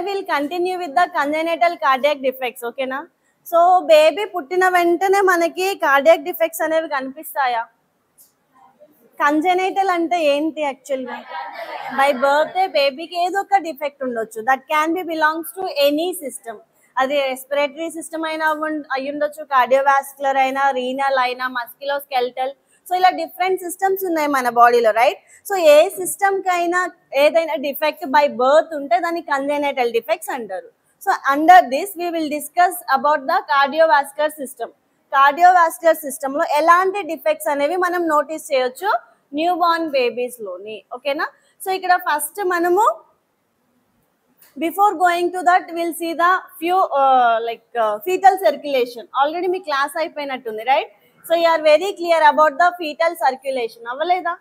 Will continue with the congenital cardiac defects ఓకేనా so baby పుట్టిన వెంటనే మనకి కార్డియాక్ డిఫెక్ట్స్ అనేవి కనిపిస్తాయా కంజెనేటల్ అంటే ఏంటి యాక్చువల్గా బై బర్త్డే బేబీకి ఏదో ఒక డిఫెక్ట్ ఉండొచ్చు that can be belongs to any system అది రెస్పిరేటరీ సిస్టమ్ అయినా అవ్వం- అయి ఉండొచ్చు కార్డియోవాస్కులర్ అయినా రీనల్ అయినా మస్కిలో స్కెల్టల్ సో ఇలా డిఫరెంట్ సిస్టమ్స్ ఉన్నాయి మన బాడీలో రైట్ సో ఏ సిస్టమ్ కైనా ఏదైనా డిఫెక్ట్ బై బర్త్ ఉంటే దాన్ని కంజెనేటల్ డిఫెక్ట్స్ అంటారు so under this we will discuss about the cardiovascular system cardiovascular system లో ఎలాంటి డిఫెక్ట్స్ అనేవి మనం నోటీస్ చేయొచ్చు న్యూ బార్న్ బేబీస్ లోని ఓకేనా సో ఇక్కడ ఫస్ట్ మనము before going to that will see the few like foetal circulation already మీ క్లాస్ అయిపోయినట్టుంది right so you are very clear about the foetal circulation అవ్వలేదా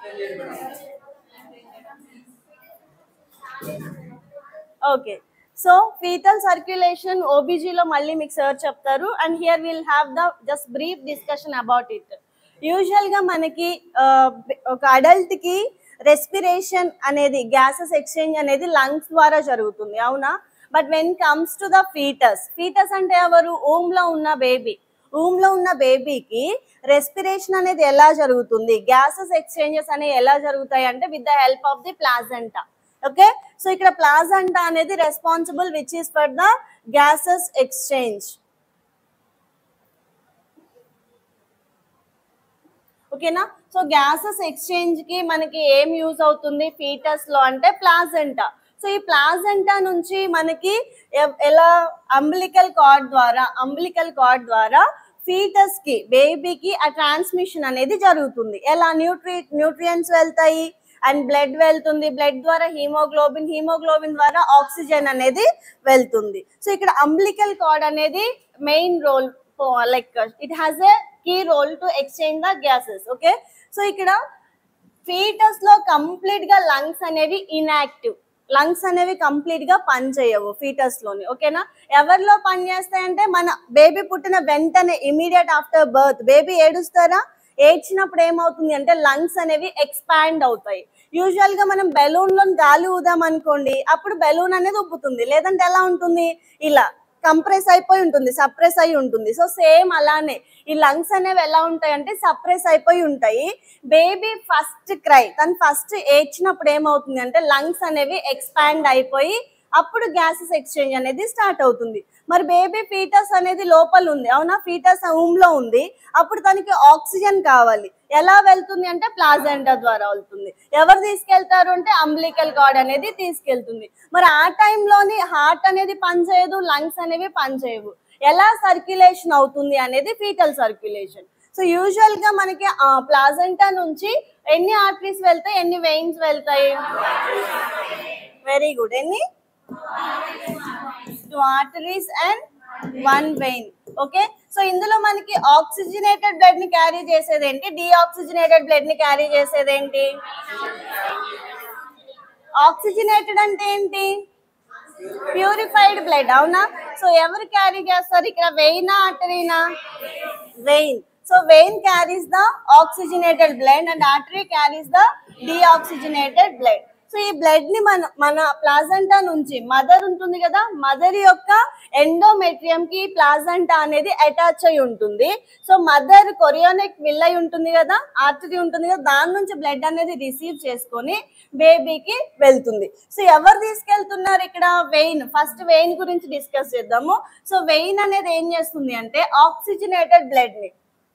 ఓకే సో ఫీటల్ సర్క్యులేషన్ ఓబీజీలో మళ్ళీ మీకు సార్ చెప్తారు and here will have the just brief discussion about it యూజువల్గా మనకి ఆ, ఒక అడల్ట్కి రెస్పిరేషన్ అనేది గ్యాసెస్ ఎక్స్చేంజ్ అనేది లంగ్స్ ద్వారా జరుగుతుంది అవునా but when comes to the foetus foetus అంటే ఎవరు ఊమ్ లో ఉన్న బేబీ ఊమ్ లో ఉన్న బేబీకి రెస్పిరేషన్ అనేది ఎలా జరుగుతుంది గ్యాసెస్ ఎక్స్చేంజెస్ అనేవి ఎలా జరుగుతాయి అంటే with the help of the placenta okay so ఇక్కడ ప్లాజెంటా అనేది responsible which is for the gases exchange ఓకేనా సో గ్యాసెస్ ఎక్స్చేంజ్ కి మనకి ఏం యూజ్ అవుతుంది ఫీటస్ లో అంటే ప్లాజెంటా సో ఈ ప్లాజెంటా నుంచి మనకి ఎ- ఎలా అంబ్లికల్ కార్డ్ ద్వారా అంబ్లికల్ కార్డ్ ద్వారా ఫీటస్ కి బేబీకి ఆ ట్రాన్స్మిషన్ అనేది జరుగుతుంది ఎలా న్యూట్రి న్యూట్రియంట్స్ వెళ్తాయి అండ్ బ్లడ్ వెళ్తుంది బ్లడ్ ద్వారా హీమోగ్లోబిన్ హీమోగ్లోబిన్ ద్వారా ఆక్సిజన్ అనేది వెళ్తుంది సో ఇక్కడ అంబ్లికల్ కార్డ్ అనేది main role like it has a key role to exchange the gases okay so ఇక్కడ ఫీటస్ లో కంప్లీట్ గా లంగ్స్ అనేవి ఇన్యాక్టివ్ లంగ్స్ అనేవి కంప్లీట్ గా పనిచేయవు ఫీటస్ లోని ఓకేనా ఎవరిలో పని చేస్తాయంటే మన బేబీ పుట్టిన వెంటనే ఇమీడియట్ ఆఫ్టర్ బర్త్ బేబీ ఏడుస్తారా ఏడ్చినప్పుడు ఏమవుతుంది అంటే లంగ్స్ అనేవి ఎక్స్పాండ్ అవుతాయి యూజువల్ గా మనం బెలూన్ లో గాలి ఊదాం అనుకోండి అప్పుడు బెలూన్ అనేది ఉబ్బుతుంది లేదంటే ఎలా ఉంటుంది ఇలా కంప్రెస్ అయిపోయి ఉంటుంది సప్రెస్ అయి ఉంటుంది సో సేమ్ అలానే ఈ లంగ్స్ అనేవి ఎలా ఉంటాయి అంటే సప్రెస్ అయిపోయి ఉంటాయి బేబీ ఫస్ట్ క్రై తను ఫస్ట్ ఏడ్చినప్పుడు ఏమవుతుంది అంటే లంగ్స్ అనేవి ఎక్స్పాండ్ అయిపోయి అప్పుడు గ్యాసెస్ ఎక్స్చేంజ్ అనేది స్టార్ట్ అవుతుంది మరి బేబీ ఫీటస్ అనేది లోపల ఉంది అవునా ఫీటస్ ఊమ్ లో ఉంది అప్పుడు తనకి ఆక్సిజన్ కావాలి ఎలా వెళ్తుంది అంటే ప్లాజెంటా ద్వారా వెళ్తుంది ఎవరు తీసుకెళ్తారు అంటే అంబ్లికల్ కార్డ్ అనేది తీసుకెళ్తుంది మరి ఆ టైంలోని హార్ట్ అనేది పనిచేయదు లంగ్స్ అనేవి పనిచేయవు ఎలా సర్క్యులేషన్ అవుతుంది అనేది ఫీటల్ సర్క్యులేషన్ సో యూజువల్ గా మనకి ప్లాజెంటా నుంచి ఎన్ని ఆర్టరీస్ వెళ్తాయి ఎన్ని వెయిన్స్ వెళ్తాయి వెరీ గుడ్ ఎన్ని two arteries and one vein okay so ఇందులో మనకి ఆక్సిజనేటెడ్ బ్లడ్ ని క్యారీ చేసేది ఏంటి డిఆక్సిజనేటెడ్ బ్లడ్ ని క్యారీ చేసేది ఏంటి ఆక్సిజనేటెడ్ అంటే ఏంటి ప్యూరిఫైడ్ బ్లడ్ అవునా సో ఎవరు క్యారీ చేస్తారు ఇక్కడ వెయినా ఆర్టరీనా vein so vein carries the oxygenated blood and artery carries the deoxygenated blood so ఈ బ్లడ్ ని మన మన ప్లాజంటా నుంచి మదర్ ఉంటుంది కదా మదర్ యొక్క ఎండోమెట్రియం కి ప్లాజంటా అనేది అటాచ్ అయి ఉంటుంది సో మదర్ కొరియోనిక్ విల్ అయి ఉంటుంది కదా ఆర్టరీ ఉంటుంది కదా దాని నుంచి బ్లడ్ అనేది రిసీవ్ చేసుకొని బేబీకి వెళ్తుంది సో ఎవరు తీసుకెళ్తున్నారు ఇక్కడ వెయిన్ ఫస్ట్ వెయిన్ గురించి డిస్కస్ చేద్దాము సో వెయిన్ అనేది ఏం చేస్తుంది అంటే ఆక్సిజనేటెడ్ బ్లడ్ ని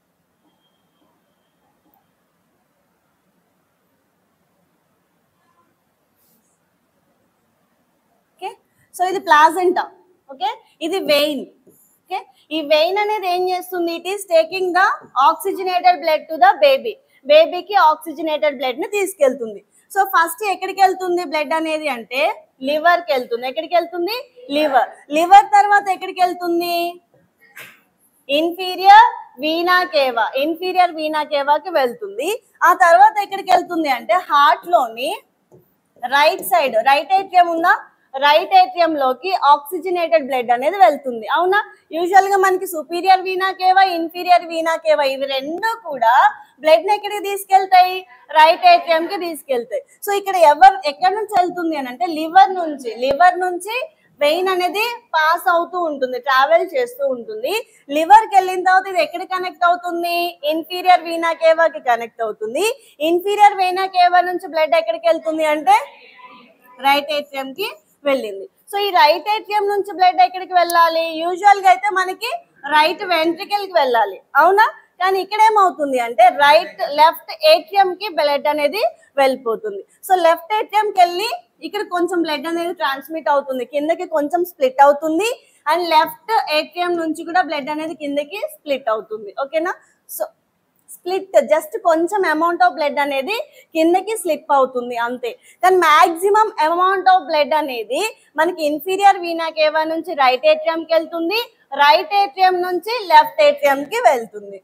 ఓకే సో ఇది ప్లాజెంటా ఓకే ఇది వెయిన్ ఓకే ఈ వెయిన్ అనేది ఏం చేస్తుంది it is taking the oxygenated blood to the baby బేబీకి ఆక్సిజనేటెడ్ బ్లడ్ ని తీసుకెళ్తుంది సో ఫస్ట్ ఎక్కడికి వెళ్తుంది బ్లడ్ అనేది అంటే లివర్ కి వెళ్తుంది ఎక్కడికి వెళ్తుంది లివర్ లివర్ తర్వాత ఎక్కడికి వెళ్తుంది inferior vena cava inferior vena కేవాకి వెళ్తుంది ఆ తర్వాత ఎక్కడికి వెళ్తుంది అంటే హార్ట్ లోని రైట్ సైడ్ రైట్ ఏట్రియం ఉందా రైట్ ఏట్రియం లోకి ఆక్సిజనేటెడ్ బ్లడ్ అనేది వెళ్తుంది అవునా యూజువల్ గా మనకి superior vena cava inferior vena cava ఇవి రెండు కూడా బ్లడ్ ని ఎక్కడికి తీసుకెళ్తాయి రైట్ ఏట్రియం కి తీసుకెళ్తాయి సో ఇక్కడ ఎవరు ఎక్కడి నుంచి వెళ్తుంది అని అంటే లివర్ నుంచి లివర్ నుంచి వెయిన్ అనేది పాస్ అవుతూ ఉంటుంది ట్రావెల్ చేస్తూ ఉంటుంది లివర్ కి వెళ్ళిన తర్వాత ఇది ఎక్కడ కనెక్ట్ అవుతుంది ఇన్ఫీరియర్ వీనా కేవా కి కనెక్ట్ అవుతుంది ఇన్ఫీరియర్ వీనా కేవా నుంచి బ్లడ్ ఎక్కడికి వెళ్తుంది అంటే రైట్ ఏట్రియం కి వెళ్ళింది సో ఈ రైట్ ఏట్రియం నుంచి బ్లడ్ ఎక్కడికి వెళ్ళాలి యూజువల్ గా అయితే మనకి రైట్ వెంట్రికల్ కి వెళ్ళాలి అవునా కానీ ఇక్కడ ఏమవుతుంది అంటే రైట్ లెఫ్ట్ ఏట్రియం కి బ్లడ్ అనేది వెళ్ళిపోతుంది సో లెఫ్ట్ ఏట్రియం కి వెళ్ళి ఇక్కడ కొంచెం బ్లడ్ అనేది ట్రాన్స్మిట్ అవుతుంది కిందకి కొంచెం స్ప్లిట్ అవుతుంది అండ్ లెఫ్ట్ ఏట్రియం నుంచి కూడా బ్లడ్ అనేది కిందకి స్ప్లిట్ అవుతుంది ఓకేనా సో స్ప్లిట్ జస్ట్ కొంచెం అమౌంట్ ఆఫ్ బ్లడ్ అనేది కిందకి స్లిప్ అవుతుంది అంతే కానీ మాక్సిమం అమౌంట్ ఆఫ్ బ్లడ్ అనేది మనకి ఇన్ఫీరియర్ వీనా కేవా నుంచి రైట్ ఏట్రియం కి వెళ్తుంది రైట్ ఏట్రియం నుంచి లెఫ్ట్ ఏట్రియం కి వెళ్తుంది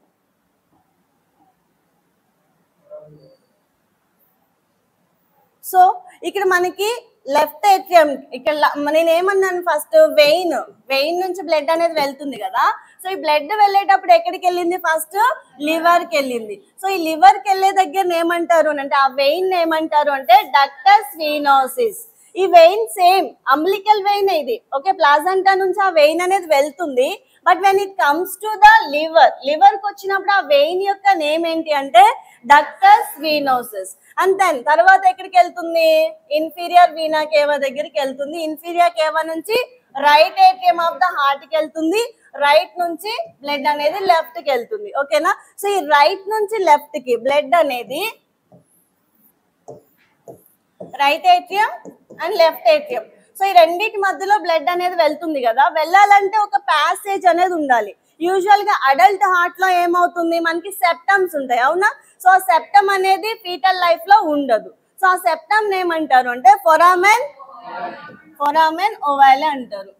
సో ఇక్కడ మనకి లెఫ్ట్ ఏట్రియం ఇక్కడ ల- నేను ఏమన్నాను ఫస్ట్ వెయిన్ వెయిన్ నుంచి బ్లడ్ అనేది వెళ్తుంది కదా సో ఈ బ్లడ్ వెళ్ళేటప్పుడు ఎక్కడికి వెళ్ళింది ఫస్ట్ లివర్ కి వెళ్ళింది సో ఈ లివర్ కి వెళ్ళే దగ్గర ఏమంటారు అని అంటే ఆ వెయిన్ ఏమంటారు అంటే డక్టస్ వీనోసిస్ ఈ వెయిన్ సేమ్ అంబ్లికల్ వెయిన్ ఇది ఓకే ప్లాజంటా నుంచి ఆ వెయిన్ అనేది వెళ్తుంది but when it comes to the liver liver కి వచ్చినప్పుడు ఆ వెయిన్ యొక్క నేమ్ ఏంటి అంటే డక్టస్ వీనోసిస్ అండ్ దెన్ తర్వాత ఎక్కడికి వెళ్తుంది ఇన్ఫీరియర్ వీనా కేవా దగ్గరికి వెళ్తుంది ఇన్ఫీరియర్ కేవా నుంచి right atrium of the heart కి వెళ్తుంది రైట్ నుంచి బ్లడ్ అనేది లెఫ్ట్ కి వెళ్తుంది ఓకేనా సో ఈ రైట్ నుంచి లెఫ్ట్ కి బ్లడ్ అనేది right atrium and left atrium so ఈ రెండింటి మధ్యలో బ్లడ్ అనేది వెళ్తుంది కదా వెళ్ళాలంటే ఒక ప్యాసేజ్ అనేది ఉండాలి యూజువల్ గా అడల్ట్ హార్ట్ లో ఏమవుతుంది మనకి సెప్టమ్స్ ఉంటాయి అవునా సో ఆ సెప్టమ్ అనేది ఫీటల్ లైఫ్ లో ఉండదు సో ఆ సెప్టమ్ ఏమంటారు అంటే ఫొరామెన్ ఫొరామెన్ ఓవాలే అంటారు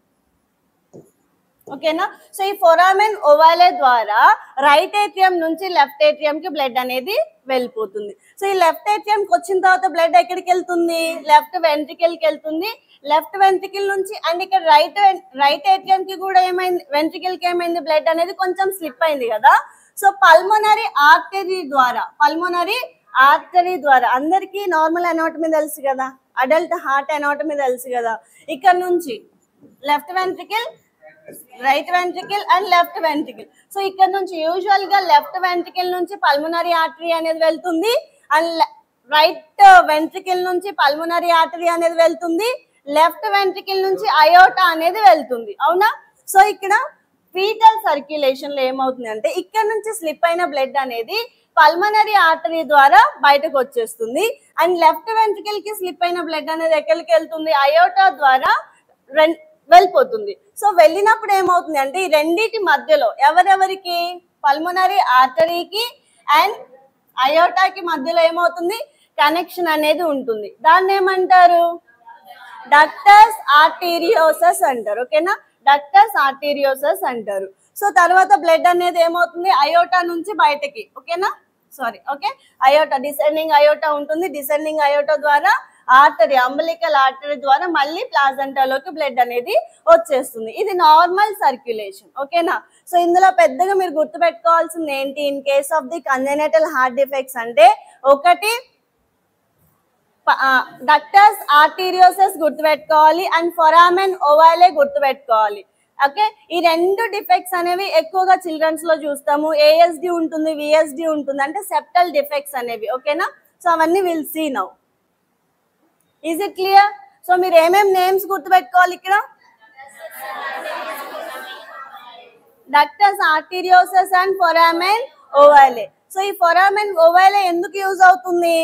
ఓకేనా సో ఈ ఫొరామెన్ ఓవాలే ద్వారా రైట్ ఏటీఎం నుంచి లెఫ్ట్ ఏటీఎం కి బ్లడ్ అనేది వెళ్ళిపోతుంది సో ఈ లెఫ్ట్ ఏటీఎం కి వచ్చిన తర్వాత బ్లడ్ ఎక్కడికి వెళ్తుంది లెఫ్ట్ వెంట్రికల్ కి వెళ్తుంది లెఫ్ట్ వెంట్రికల్ నుంచి అండ్ ఇక్కడ రైట్ రైట్ ఏటీఎం కి కూడా ఏమైంది వెంట్రికల్ కి ఏమైంది బ్లడ్ అనేది కొంచెం స్లిప్ అయింది కదా సో పల్మోనరీ ఆర్టరీ ద్వారా పల్మోనరీ ఆర్టరీ ద్వారా అందరికీ నార్మల్ అనాటమీ తెలుసు కదా అడల్ట్ హార్ట్ అనాటమీ తెలుసు కదా ఇక్కడ నుంచి left ventricle right ventricle and left ventricle so ఇక్కడ నుంచి యూజువల్ గా లెఫ్ట్ వెంట్రికల్ నుంచి పల్మనరీ ఆర్టరీ అనేది వెళ్తుంది అండ్ రైట్ వెంట్రికల్ నుంచి పల్మనరీ ఆర్టరీ అనేది వెళ్తుంది లెఫ్ట్ వెంట్రికల్ నుంచి అయోటా అనేది వెళ్తుంది అవునా సో ఇక్కడ ఫీటల్ సర్క్యులేషన్ లో ఏమవుతుంది అంటే ఇక్కడ నుంచి స్లిప్ అయిన బ్లడ్ అనేది పల్మనరీ ఆర్టరీ ద్వారా బయటకు వచ్చేస్తుంది అండ్ లెఫ్ట్ వెంట్రికల్ కి స్లిప్ అయిన బ్లడ్ అనేది ఎక్కడికి వెళ్తుంది అయోటా ద్వారా రెం- వెళ్ళిపోతుంది సో వెళ్ళినప్పుడు ఏమవుతుంది అంటే ఈ రెండిటి మధ్యలో ఎవరెవరికి పల్మనరీ ఆర్టరీకి అండ్ అయోటాకి మధ్యలో ఏమవుతుంది కనెక్షన్ అనేది ఉంటుంది దాన్ని ఏమంటారు డక్టస్ ఆర్టీరియోసస్ అంటారు ఓకేనా డక్టస్ ఆర్టీరియోసస్ అంటారు సో తర్వాత బ్లడ్ అనేది ఏమవుతుంది అయోటా నుంచి బయటకి ఓకేనా sorry okay aorta descending aorta ఉంటుంది డిసెండింగ్ అయోటా ద్వారా ఆర్టరీ అంబలికల్ ఆర్టరీ ద్వారా మళ్ళీ ప్లాజంటాలోకి బ్లడ్ అనేది వచ్చేస్తుంది ఇది నార్మల్ సర్క్యులేషన్ ఓకేనా సో ఇందులో పెద్దగా మీరు గుర్తుపెట్టుకోవాల్సింది ఏంటి in case of the congenital heart defects అంటే ఒకటి డక్టస్ ఆర్టీరియోసస్ గుర్తుపెట్టుకోవాలి అండ్ ఫొరామెన్ ఓవాలే గుర్తుపెట్టుకోవాలి ఓకే ఈ రెండు డిఫెక్ట్స్ అనేవి ఎక్కువగా చిల్డ్రన్స్ లో చూస్తాము ఏఎస్డి ఉంటుంది విఎస్డి ఉంటుంది అంటే సెప్టల్ డిఫెక్ట్స్ అనేవి ఓకేనా సో అవన్నీ will see now is it clear so మీరు ఏమేం నేమ్స్ గుర్తుపెట్టుకోవాలి ఇక్కడ ductus arteriosus and foramen ovale so ఈ ఫొరామెన్ ఓవాలే ఎందుకు యూజ్ అవుతుంది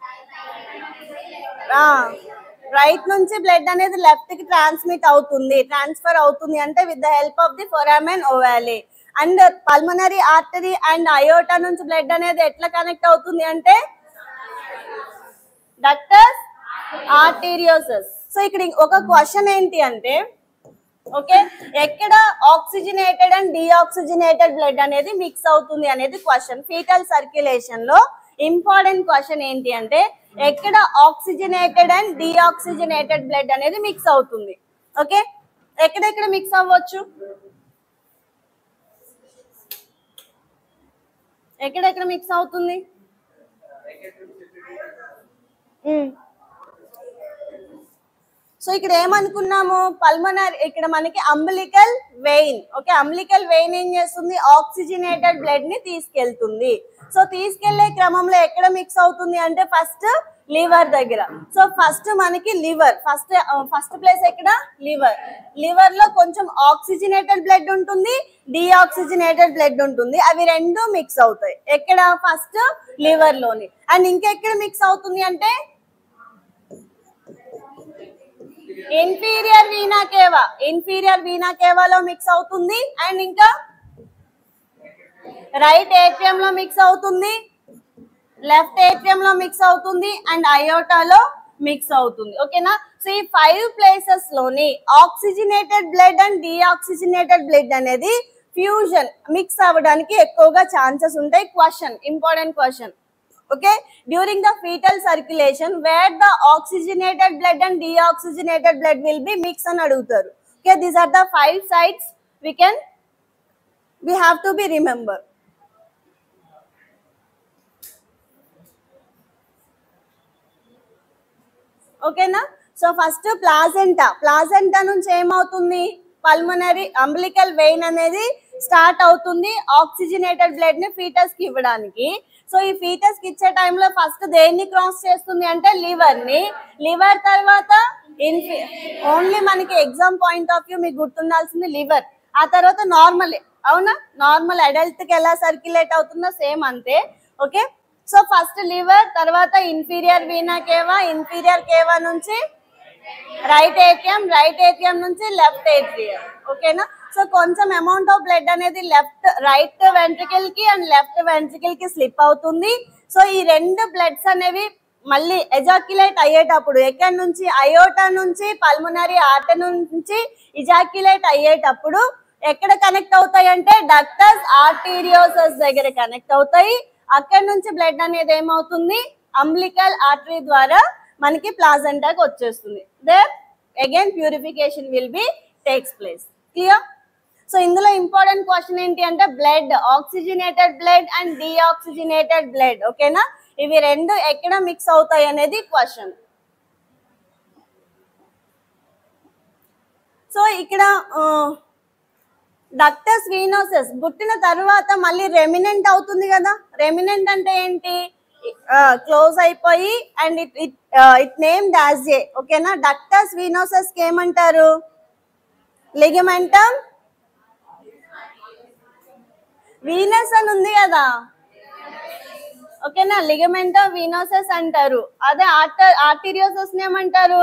రైట్ నుంచి బ్లడ్ అనేది లెఫ్ట్ కి ట్రాన్స్మిట్ అవుతుంది ట్రాన్స్ఫర్ అవుతుంది అంటే with the help of the foramen ovale and pulmonary artery and aorta నుంచి బ్లడ్ అనేది ఎట్లా కనెక్ట్ అవుతుంది అంటే డక్టస్ ఆర్టీరియోసస్ సో ఇక్కడ ఇంక ఒక క్వశ్చన్ ఏంటి అంటే ఓకే ఎక్కడ ఆక్సిజనేటెడ్ అండ్ డిఆక్సిజనేటెడ్ బ్లడ్ అనేది మిక్స్ అవుతుంది అనేది క్వశ్చన్ ఫీటల్ సర్క్యులేషన్ లో ఇంపార్టెంట్ క్వశ్చన్ ఏంటి అంటే ఎక్కడ ఆక్సిజనేటెడ్ అండ్ డిఆక్సిజనేటెడ్ బ్లడ్ అనేది మిక్స్ అవుతుంది ఓకే ఎక్కడెక్కడ మిక్స్ అవ్వచ్చు ఎక్కడెక్కడ మిక్స్ అవుతుంది సో ఇక్కడ ఏమనుకున్నాము పల్మనర్ ఇక్కడ మనకి umbilical vein okay umbilical vein ఏం చేస్తుంది ఆక్సిజనేటెడ్ బ్లడ్ ని తీసుకెళ్తుంది సో తీసుకెళ్లే క్రమంలో ఎక్కడ మిక్స్ అవుతుంది అంటే ఫస్ట్ లివర్ దగ్గర సో ఫస్ట్ మనకి లివర్ ఫస్ట్ ఫస్ట్ ప్లేస్ ఎక్కడ లివర్ లివర్ లో కొంచెం ఆక్సిజనేటెడ్ బ్లడ్ ఉంటుంది డిఆక్సిజనేటెడ్ బ్లడ్ ఉంటుంది అవి రెండు మిక్స్ అవుతాయి ఎక్కడ ఫస్ట్ లివర్ లోని అండ్ ఇంకెక్కడ మిక్స్ అవుతుంది అంటే inferior vena cava inferior vena కేవాలో మిక్స్ అవుతుంది అండ్ ఇంకా రైట్ ఏట్రియం లో మిక్స్ అవుతుంది లెఫ్ట్ ఏట్రియం లో మిక్స్ అవుతుంది అండ్ అయోటాలో మిక్స్ అవుతుంది ఓకేనా సో ఈ ఫైవ్ ప్లేసెస్ లోని oxygenated blood and deoxygenated blood అనేది ఫ్యూజన్ మిక్స్ అవ్వడానికి ఎక్కువగా ఛాన్సెస్ ఉంటాయి question important question okay during the fetal circulation where the oxygenated blood and deoxygenated blood will be mixed అని అడుగుతారు okay these are the five sites we can we have to be remember ఓకేనా so first placenta placenta నుంచి ఏమవుతుంది pulmonary umbilical vein అనేది start అవుతుంది oxygenated blood ని fetus కి ఇవ్వడానికి సో ఈ ఫీటస్ కి ఇచ్చే టైంలో ఫస్ట్ దేన్ని క్రాస్ చేస్తుంది అంటే లివర్ ని లివర్ తర్వాత ఇన్ఫి ఓన్లీ మనకి ఎగ్జామ్ పాయింట్ ఆఫ్ వ్యూ మీకు గుర్తుండాల్సింది లివర్ ఆ తర్వాత నార్మల్ అవునా నార్మల్ అడల్ట్ కి ఎలా సర్క్యులేట్ అవుతుందో సేమ్ అంతే ఓకే సో ఫస్ట్ లివర్ తర్వాత inferior vena cava inferior cava నుంచి రైట్ ఏటీఎం రైట్ ఏటీఎం నుంచి లెఫ్ట్ ఏటీఎం ఓకేనా సో కొంచెం అమౌంట్ ఆఫ్ బ్లడ్ అనేది లెఫ్ట్ రైట్ వెంట్రికల్ కి అండ్ లెఫ్ట్ వెంట్రికల్ కి స్లిప్ అవుతుంది సో ఈ రెండు బ్లడ్స్ అనేవి మళ్ళీ ఎజాక్యులేట్ అయ్యేటప్పుడు ఎక్కడి నుంచి అయోటా నుంచి పల్మనరీ ఆర్ట నుంచి ఇజాక్యులేట్ అయ్యేటప్పుడు ఎక్కడ కనెక్ట్ అవుతాయి అంటే డక్టస్ ఆర్టీరియోసస్ దగ్గర కనెక్ట్ అవుతాయి అక్కడ నుంచి బ్లడ్ అనేది ఏమవుతుంది అంబ్లికల్ ఆర్టరీ ద్వారా మనకి ప్లాజెంటాకి వచ్చేస్తుంది there again purification will be takes place clear so ఇందులో ఇంపార్టెంట్ క్వశ్చన్ ఏంటి అంటే blood oxygenated blood and deoxygenated blood ఓకేనా ఇవి రెండు ఎక్కడ మిక్స్ అవుతాయి అనేది క్వశ్చన్ సో ఇక్కడ డక్టస్ వీనోసెస్ పుట్టిన తర్వాత మళ్ళీ రెమినెంట్ అవుతుంది కదా రెమినెంట్ అంటే ఏంటి క్లోజ్ అయిపోయి and it it it name does ఏ ఓకేనా డక్టస్ వీనోసెస్ కి ఏమంటారు లిగమెంటమ్ వీనస్ అని ఉంది కదా ఓకేనా లిగమెంటమ్ వీనోసెస్ అంటారు అదే ఆర్టర్ ఆర్టీరియోసెస్ ఏమంటారు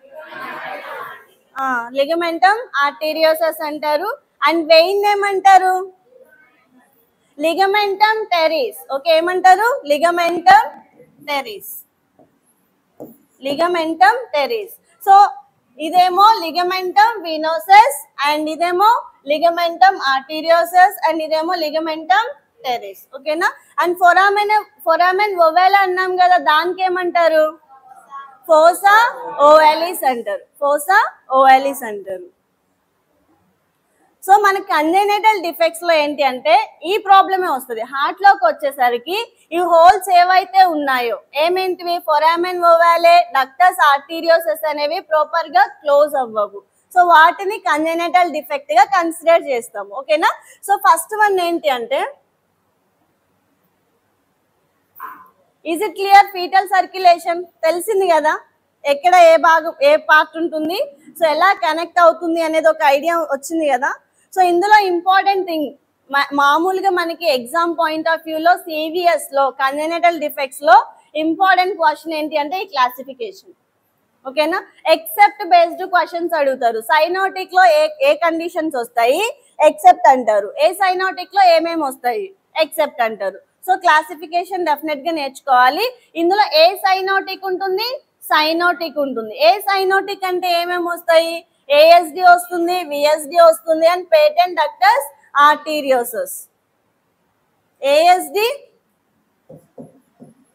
లిగమెంటమ్ ఆర్టీరియోసెస్ అంటారు అండ్ వెయిన్ ఏమంటారు లిగమెంటమ్ టెరిస్ ఓకే ఏమంటారు ligamentum teres ligamentum teres so ఇదేమో లిగమెంటమ్ వీనోసెస్ అండ్ ఇదేమో లిగమెంటమ్ ఆర్టీరియోసెస్ అండ్ ఇదేమో లిగమెంటమ్ టెరిస్ ఓకేనా అండ్ ఫొరామెన్ ఫొరామెన్ ఒవేలా అన్నాం కదా దానికి ఏమంటారు ఫోసా ఓఎలిస్ అంటారు ఫోసా ఓఎలిస్ అంటారు సో మనకి కంజెనేటల్ డిఫెక్ట్స్ లో ఏంటి అంటే ఈ ప్రాబ్లమే వస్తుంది హార్ట్ లోకి వచ్చేసరికి ఈ హోల్స్ ఏవైతే ఉన్నాయో ఏమేంటివి ఫొరామెన్ ఓవాలే డక్టస్ ఆర్టీరియోసెస్ అనేవి ప్రాపర్ గా క్లోజ్ అవ్వవు సో వాటిని కంజెనేటల్ డిఫెక్ట్ గా కన్సిడర్ చేస్తాము ఓకేనా సో ఫస్ట్ వన్ ఏంటి అంటే is it clear fetal circulation తెలిసింది కదా ఎక్కడ ఏ భాగం ఏ పార్ట్ ఉంటుంది సో ఎలా కనెక్ట్ అవుతుంది అనేది ఒక ఐడియా వచ్చింది కదా సో ఇందులో ఇంపార్టెంట్ థింగ్ మామూలుగా మనకి ఎగ్జామ్ పాయింట్ ఆఫ్ వ్యూలో సివిఎస్ లో కంజెనేటల్ డిఫెక్ట్స్ లో ఇంపార్టెంట్ క్వశ్చన్ ఏంటి అంటే ఈ క్లాసిఫికేషన్ ఓకేనా ఎక్సెప్ట్ బేస్డ్ క్వశ్చన్స్ అడుగుతారు సైనోటిక్ లో ఏ ఏ కండిషన్స్ వస్తాయి ఎక్సెప్ట్ అంటారు ఏ సైనోటిక్ లో ఏమేమి వస్తాయి ఎక్సెప్ట్ అంటారు సో క్లాసిఫికేషన్ డెఫినెట్ గా నేర్చుకోవాలి ఇందులో ఏ సైనోటిక్ ఉంటుంది సైనోటిక్ ఉంటుంది ఏ సైనోటిక్ అంటే ఏమేమి వస్తాయి ఏఎస్డి వస్తుంది విఎస్డి వస్తుంది and patent ductus arteriosus ASD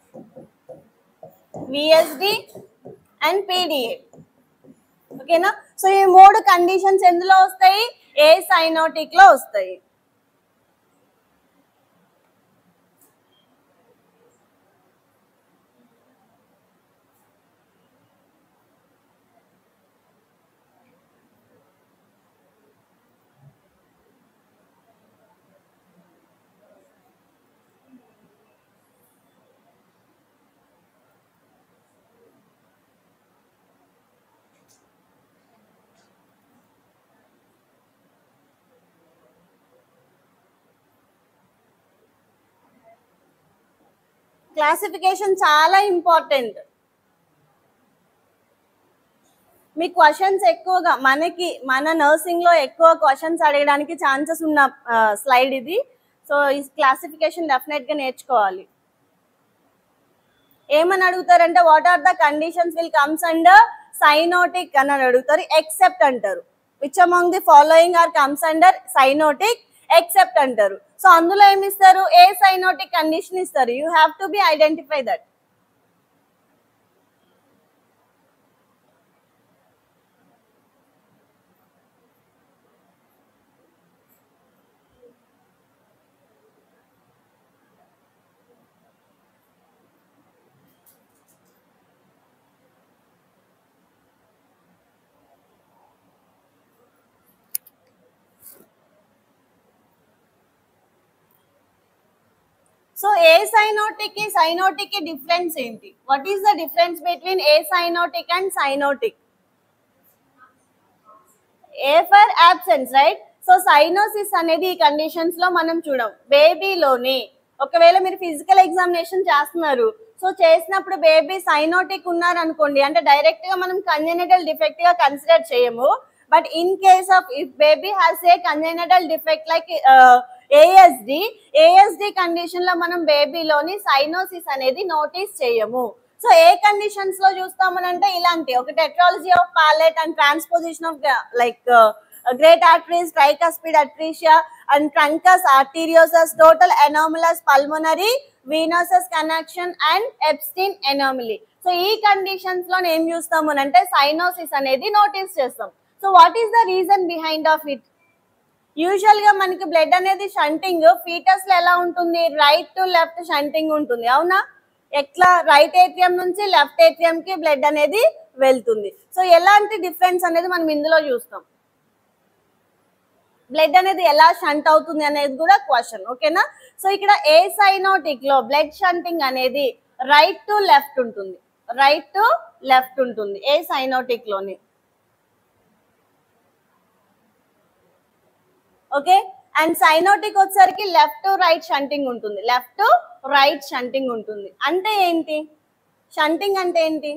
VSD and PDA ఓకేనా సో ఈ మూడు కండిషన్స్ ఎందులో వస్తాయి ఏ సైనోటిక్ లో వస్తాయి క్లాసిఫికేషన్ చాలా ఇంపార్టెంట్ మీ క్వశ్చన్స్ ఎక్కువగా మనకి మన నర్సింగ్ లో ఎక్కువ క్వశ్చన్స్ అడగడానికి ఛాన్సెస్ ఉన్న స్లైడ్ ఇది సో ఈ క్లాసిఫికేషన్ డెఫినెట్ గా నేర్చుకోవాలి ఏమని అడుగుతారంటే what are the conditions will comes under cyanotic అని అడుగుతారు ఎక్సెప్ట్ అంటారు which among the following are comes under cyanotic except అంటారు సో అందులో ఏమి ఇస్తారు ఏ సైనోటిక్ కండిషన్ ఇస్తారు you have to be identify that so acyanotic కి cyanotic కి డిఫరెన్స్ ఏంటి what is the difference between acyanotic and cyanotic a for absence right so cyanosis అనేది ఈ కండిషన్స్ లో మనం చూడం బేబీలోని ఒకవేళ మీరు ఫిజికల్ ఎగ్జామినేషన్ చేస్తున్నారు సో చేసినప్పుడు బేబీ సైనోటిక్ ఉన్నారు అనుకోండి అంటే డైరెక్ట్ గా మనం కంజెనిటల్ డిఫెక్ట్ గా కన్సిడర్ చేయము but in case of if baby has a congenital defect like ASD ASD condition లో మనం బేబీలోని సైనోసిస్ అనేది నోటీస్ చేయము సో ఏ కండిషన్స్ లో చూస్తామనంటే ఇలాంటి ఒక tetralogy of Fallot and transposition of like great arteries tricuspid atresia and truncus arteriosus total anomalous pulmonary venous connection and Epstein ఎనామిలీ so ఈ కండిషన్స్ లో ఏం చూస్తాము అంటే సైనోసిస్ అనేది నోటీస్ చేస్తాం so what is the reason behind of it usual గా మనకి blood అనేది షంటింగ్ ఫీటస్ లో ఎలా ఉంటుంది రైట్ టు లెఫ్ట్ షంటింగ్ ఉంటుంది అవునా ఎట్లా రైట్ ఏటీఎం నుంచి లెఫ్ట్ ఏటీఎం కి బ్లడ్ అనేది వెళ్తుంది సో ఎలాంటి డిఫరెన్స్ అనేది మనం ఇందులో చూస్తాం బ్లడ్ అనేది ఎలా షంట్ అవుతుంది అనేది కూడా క్వశ్చన్ ఓకేనా సో ఇక్కడ ఏ సైనోటిక్ లో బ్లడ్ షంటింగ్ అనేది రైట్ టు లెఫ్ట్ ఉంటుంది రైట్ టు లెఫ్ట్ ఉంటుంది ఏ సైనోటిక్ లోని ఓకే అండ్ సైనోటిక్ వచ్చేసరికి లెఫ్ట్ టు రైట్ షంటింగ్ ఉంటుంది లెఫ్ట్ టు రైట్ షంటింగ్ ఉంటుంది అంటే ఏంటి షంటింగ్ అంటే ఏంటి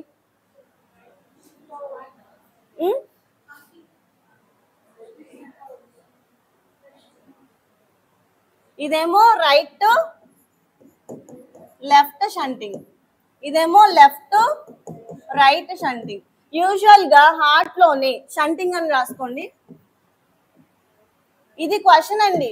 ఉమ్? ఇదేమో రైట్ టు లెఫ్ట్ షంటింగ్ ఇదేమో లెఫ్ట్ రైట్ షంటింగ్ యూజువల్ గా హార్ట్ లోని షంటింగ్ అని రాసుకోండి ఇది క్వశ్చన్ అండి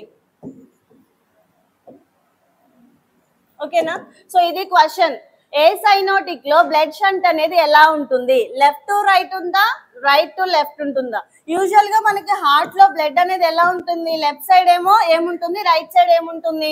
ఓకేనా సో ఇది క్వశ్చన్ ఏ సైనోటిక్ లో బ్లడ్ షంట్ అనేది ఎలా ఉంటుంది లెఫ్ట్ టు రైట్ ఉందా రైట్ టు లెఫ్ట్ ఉంటుందా యూజువల్ గా మనకి హార్ట్ లో బ్లడ్ అనేది ఎలా ఉంటుంది లెఫ్ట్ సైడ్ ఏమో ఏముంటుంది రైట్ సైడ్ ఏముంటుంది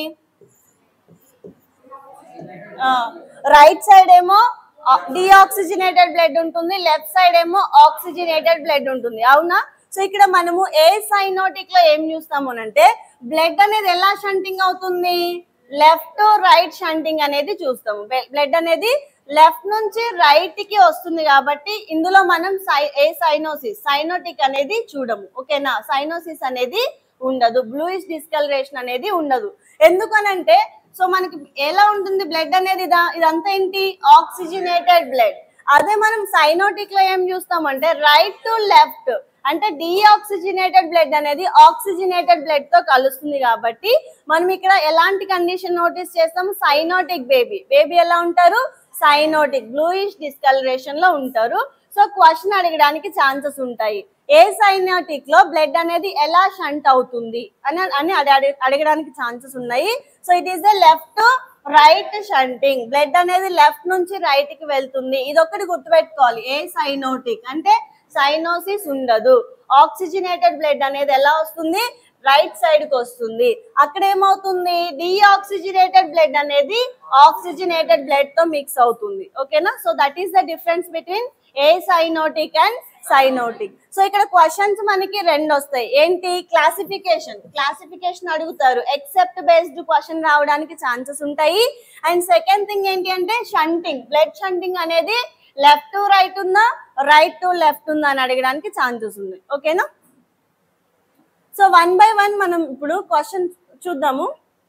రైట్ సైడ్ ఏమో డిఆక్సిజనేటెడ్ బ్లడ్ ఉంటుంది లెఫ్ట్ సైడ్ ఏమో ఆక్సిజనేటెడ్ బ్లడ్ ఉంటుంది అవునా సో ఇక్కడ మనము ఏ సైనోటిక్ లో ఏం చూస్తాము అంటే బ్లడ్ అనేది ఎలా షంటింగ్ అవుతుంది లెఫ్ట్ టు రైట్ షంటింగ్ అనేది చూస్తాము బ్లడ్ అనేది లెఫ్ట్ నుంచి రైట్ కి వస్తుంది కాబట్టి ఇందులో మనం సై ఏ సైనోసిస్ సైనోటిక్ అనేది చూడము ఓకేనా సైనోసిస్ అనేది ఉండదు బ్లూయిష్ డిస్కలరేషన్ అనేది ఉండదు ఎందుకనంటే సో మనకి ఎలా ఉంటుంది బ్లడ్ అనేది ఇదా ఇదంతా ఏంటి ఆక్సిజనేటెడ్ బ్లడ్ అదే మనం సైనోటిక్ లో ఏం చూస్తామంటే రైట్ టు లెఫ్ట్ అంటే డీఆక్సిజనేటెడ్ బ్లడ్ అనేది ఆక్సిజనేటెడ్ బ్లడ్ తో కలుస్తుంది కాబట్టి మనం ఇక్కడ ఎలాంటి కండిషన్ నోటీస్ చేస్తాం సైనోటిక్ బేబీ బేబీ ఎలా ఉంటారు సైనోటిక్ బ్లూయిష్ డిస్కలరేషన్ లో ఉంటారు సో క్వశ్చన్ అడగడానికి ఛాన్సెస్ ఉంటాయి ఏ సైనోటిక్ లో బ్లడ్ అనేది ఎలా షంట్ అవుతుంది అని అని అడ- అడ- అడగడానికి ఛాన్సెస్ ఉన్నాయి so it is the left right shunting blood అనేది లెఫ్ట్ నుంచి రైట్ కి వెళ్తుంది ఇది ఒకటి గుర్తుపెట్టుకోవాలి ఏ సైనోటిక్ అంటే సైనోసిస్ ఉండదు ఆక్సిజనేటెడ్ బ్లడ్ అనేది ఎలా వస్తుంది రైట్ సైడ్ కి వస్తుంది అక్కడ ఏమవుతుంది డిఆక్సిజనేటెడ్ బ్లడ్ అనేది ఆక్సిజనేటెడ్ బ్లడ్ తో మిక్స్ అవుతుంది ఓకేనా so that is the difference between acyanotic and cyanotic so ఇక్కడ క్వశ్చన్స్ మనకి రెండు వస్తాయి ఏంటి క్లాసిఫికేషన్ క్లాసిఫికేషన్ అడుగుతారు ఎక్సెప్ట్ బేస్డ్ క్వశ్చన్ రావడానికి ఛాన్సెస్ ఉంటాయి అండ్ సెకండ్ థింగ్ ఏంటి అంటే షంటింగ్ బ్లడ్ షంటింగ్ అనేది లెఫ్ట్ టు రైట్ ఉందా రైట్ టు లెఫ్ట్ ఉందా అని అడగడానికి ఛాన్సెస్ ఉన్నాయి ఓకేనా సో వన్ బై వన్ మనం ఇప్పుడు క్వశ్చన్ చూద్దాము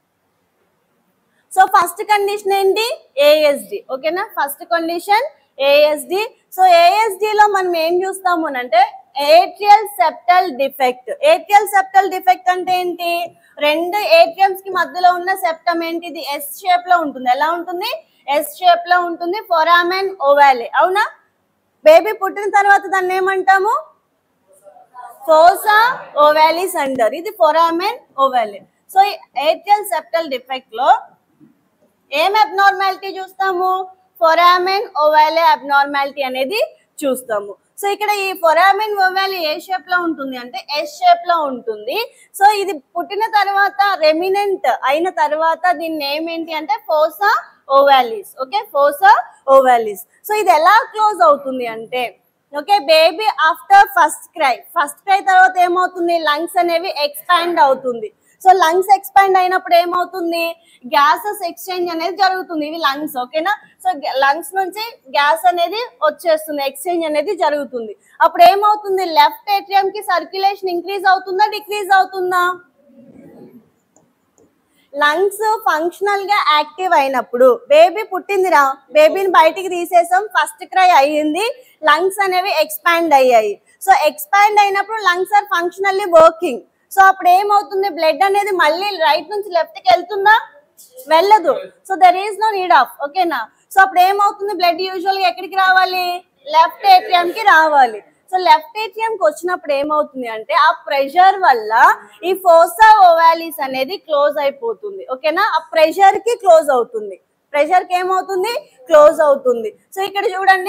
సో ఫస్ట్ కండిషన్ ఏంటి ఏఎస్డి ఓకేనా first condition ASD so ASD లో మనం ఏం చూస్తాము అని అంటే atrial septal defect atrial septal defect అంటే ఏంటి రెండు ఏట్రియమ్స్ కి మధ్యలో ఉన్న సెప్టమ్ ఏంటి ఇది ఎస్ షేప్ లో ఉంటుంది ఎలా ఉంటుంది ఎస్ షేప్ లో ఉంటుంది ఫొరామెన్ ఓవాలే అవునా బేబీ పుట్టిన తర్వాత దాన్ని ఏమంటాము ఫోసా ఓవాలిస్ అంటారు ఇది foramen ovale so atrial septal defect లో ఏం అబ్నార్మాలిటీ చూస్తాము ఫొరామెన్ ఓవాలే అబ్నార్మాలిటీ అనేది చూస్తాము సో ఇక్కడ ఈ ఫొరామెన్ ఓవాలే ఏ షేప్ లో ఉంటుంది అంటే ఎస్ షేప్ లో ఉంటుంది సో ఇది పుట్టిన తర్వాత రెమినెంట్ అయిన తర్వాత దీని నేమ్ ఏంటి అంటే fossa ovalis okay fossa ovalis so ఇది ఎలా క్లోజ్ అవుతుంది అంటే okay baby after first cry first cry తర్వాత ఏమవుతుంది లంగ్స్ అనేవి ఎక్స్పాండ్ అవుతుంది సో లంగ్స్ ఎక్స్పాండ్ అయినప్పుడు ఏమవుతుంది గ్యాసెస్ ఎక్స్చేంజ్ అనేది జరుగుతుంది ఇవి లంగ్స్ ఓకేనా సో లంగ్స్ నుంచి గ్యాస్ అనేది వచ్చేస్తుంది ఎక్స్చేంజ్ అనేది జరుగుతుంది అప్పుడు ఏమవుతుంది లెఫ్ట్ ఏట్రియం కి సర్క్యులేషన్ ఇంక్రీజ్ అవుతుందా డిక్రీజ్ అవుతుందా లంగ్స్ ఫంక్షనల్ గా యాక్టివ్ అయినప్పుడు బేబీ పుట్టిందిరా బేబీని బయటికి తీసేసాం ఫస్ట్ క్రై అయ్యింది లంగ్స్ అనేవి ఎక్స్పాండ్ అయ్యాయి సో ఎక్స్పాండ్ అయినప్పుడు lungs are functionally working so అప్పుడు ఏమవుతుంది బ్లడ్ అనేది మళ్ళీ రైట్ నుంచి లెఫ్ట్ కి వెళ్తుందా వెళ్ళదు so there is no need of ఓకేనా సో అప్పుడు ఏమవుతుంది బ్లడ్ యూజువల్ గా ఎక్కడికి రావాలి లెఫ్ట్ ఏటీఎం కి రావాలి సో లెఫ్ట్ ఏటీఎం కి వచ్చినప్పుడు ఏమవుతుంది అంటే ఆ ప్రెషర్ వల్ల ఈ ఫోసా ఓవాలిస్ అనేది క్లోజ్ అయిపోతుంది ఓకేనా ఆ ప్రెషర్ కి క్లోజ్ అవుతుంది ప్రెషర్ కి ఏమవుతుంది క్లోజ్ అవుతుంది సో ఇక్కడ చూడండి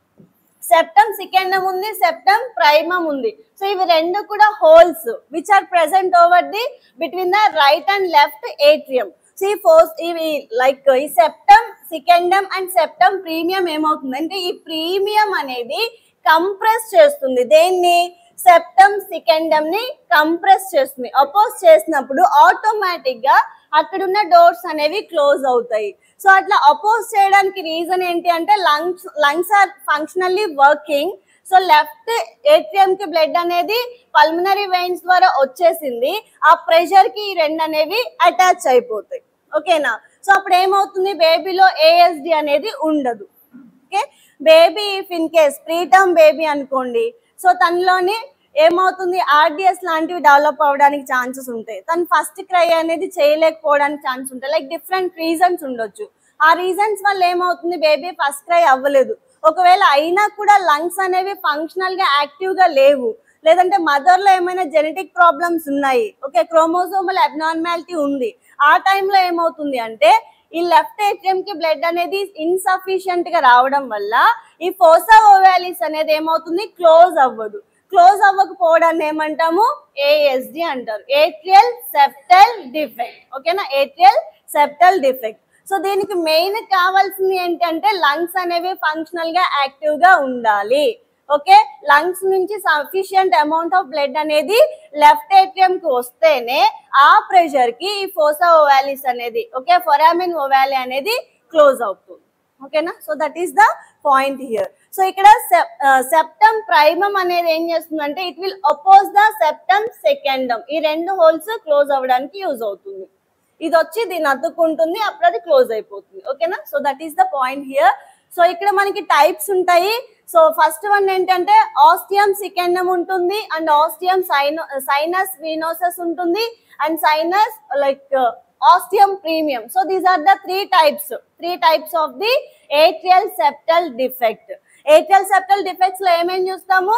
సెప్టమ్ సికెండమ్ ఉంది సెప్టమ్ ప్రైమమ్ ఉంది సో ఇవి రెండు కూడా holes which are present over the between the right and left atrium so ఈ ఫోర్స్ ఇవి లైక్ ఈ septum secundum and septum primum ఏమవుతుంది అంటే ఈ ప్రీమియం అనేది కంప్రెస్ చేస్తుంది దేన్ని సెప్టమ్ సికెండమ్ ని కంప్రెస్ చేస్తుంది అపోజ్ చేసినప్పుడు ఆటోమేటిక్ గా అక్కడ ఉన్న డోర్స్ అనేవి క్లోజ్ అవుతాయి సో అట్లా అపోజ్ చేయడానికి రీజన్ ఏంటి అంటే lungs lungs are functionally working so left atrium కి బ్లడ్ అనేది పల్మనరీ వెయిన్స్ ద్వారా వచ్చేసింది ఆ ప్రెషర్ కి ఈ రెండు అనేవి అటాచ్ అయిపోతాయి ఓకేనా సో అప్పుడు ఏమవుతుంది బేబీలో ఏఎస్డి అనేది ఉండదు okay baby if in case preterm baby అనుకోండి సో తనలోని ఏమవుతుంది ఆర్డిఎస్ లాంటివి డెవలప్ అవ్వడానికి ఛాన్సెస్ ఉంటాయి తను ఫస్ట్ క్రై అనేది చేయలేకపోవడానికి ఛాన్స్ ఉంటాయి లైక్ డిఫరెంట్ రీజన్స్ ఉండొచ్చు ఆ రీజన్స్ వల్ల ఏమవుతుంది బేబీ ఫస్ట్ క్రై అవ్వలేదు ఒకవేళ అయినా కూడా లంగ్స్ అనేవి ఫంక్షనల్ గా యాక్టివ్ గా లేవు లేదంటే మదర్ లో ఏమైనా జెనెటిక్ ప్రాబ్లమ్స్ ఉన్నాయి ఓకే క్రోమోజోమల్ అబ్నార్మాలిటీ ఉంది ఆ టైంలో ఏమవుతుంది అంటే ఈ లెఫ్ట్ ఏటీఎం కి బ్లడ్ అనేది ఇన్సఫిషియంట్ గా రావడం వల్ల ఈ ఫోసా ఓవాలిస్ అనేది ఏమవుతుంది క్లోజ్ అవ్వదు క్లోజ్ అవ్వకపోవడాన్ని ఏమంటాము ఏఎస్డి అంటారు ఏట్రియల్ సెప్టల్ డిఫెక్ట్ ఓకేనా ఏట్రియల్ సెప్టల్ డిఫెక్ట్ సో దీనికి మెయిన్ కావాల్సింది ఏంటంటే లంగ్స్ అనేవి ఫంక్షనల్ గా యాక్టివ్ గా ఉండాలి ఓకే లంగ్స్ నుంచి సఫిషియంట్ అమౌంట్ ఆఫ్ బ్లడ్ అనేది లెఫ్ట్ ఏటీఎం కి వస్తేనే ఆ ప్రెషర్ కి ఈ ఫోసా ఓవాలిస్ అనేది ఓకే ఫొరామిన్ ఓవాలి అనేది క్లోజ్ అవుతుంది ఓకేనా so that is the point here so ఇక్కడ సెప్టమ్ ప్రైమమ్ అనేది ఏం చేస్తుందంటే it will appose the septum secundum ఈ రెండు హోల్స్ క్లోజ్ అవ్వడానికి యూజ్ అవుతుంది ఇది వచ్చి దీన్ని అతుక్కుంటుంది అప్పుడు అది క్లోజ్ అయిపోతుంది ఓకేనా so that is the point here so ఇక్కడ మనకి టైప్స్ ఉంటాయి సో ఫస్ట్ వన్ ఏంటంటే ఆస్టియం సికెండమ్ ఉంటుంది అండ్ ఆస్టియం సైనో సైనస్ వీనోసస్ ఉంటుంది and sinus like ostium primum so these are the three types three types of the atrial septal defect atrial septal defects లో ఏమేం చూస్తాము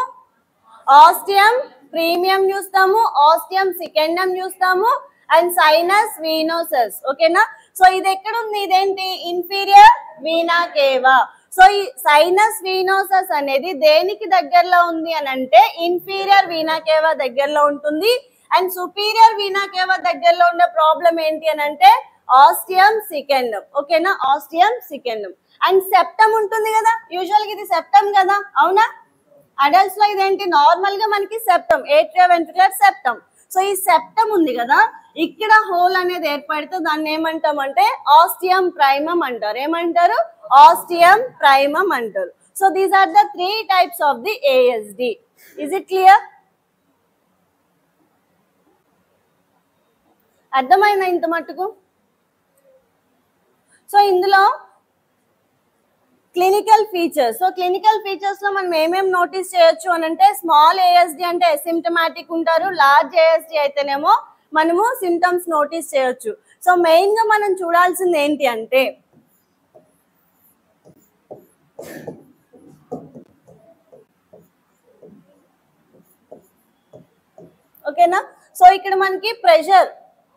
ostium primum చూస్తాము ostium secundum చూస్తాము and sinus వీనోసస్ ఓకేనా so ఇది ఎక్కడ ఉంది ఇదేంటి ఇన్ఫీరియర్ వీనా కేవా సో ఈ సైనస్ వీనోసస్ అనేది దేనికి దగ్గరలో ఉంది అని అంటే ఇన్ఫీరియర్ వీనా కేవా దగ్గరలో ఉంటుంది అండ్ సుపీరియర్ వీనా కేవా దగ్గరలో ఉండే ప్రాబ్లం ఏంటి అని అంటే ఆస్టియం సికెండం ఓకేనా ఆస్టియం సికెండం అండ్ సెప్టమ్ ఉంటుంది కదా యూజువల్ గా ఇది సెప్టమ్ కదా అవునా అడల్ట్స్ లో ఇదేంటి నార్మల్ గా మనకి septum atrioventricular septum so ఈ సెప్టమ్ ఉంది కదా ఇక్కడ హోల్ అనేది ఏర్పడితే దాన్ని ఏమంటాం అంటే ఆస్టియం ప్రైమమ్ అంటారు ఏమంటారు ఆస్టియం ప్రైమమ్ అంటారు so these are the three types of the ASD is it clear అర్థమైందా ఇంత మట్టుకు సో ఇందులో clinical features so clinical features లో మనం ఏమేమి నోటీస్ చేయొచ్చు అని అంటే స్మాల్ ఏఎస్డి అంటే అసిమ్టమాటిక్ ఉంటారు లార్జ్ ఏఎస్డి అయితేనేమో మనము సిమ్టమ్స్ నోటీస్ చేయొచ్చు సో మెయిన్ గా మనం చూడాల్సింది ఏంటి అంటే ఓకేనా సో ఇక్కడ మనకి ప్రెషర్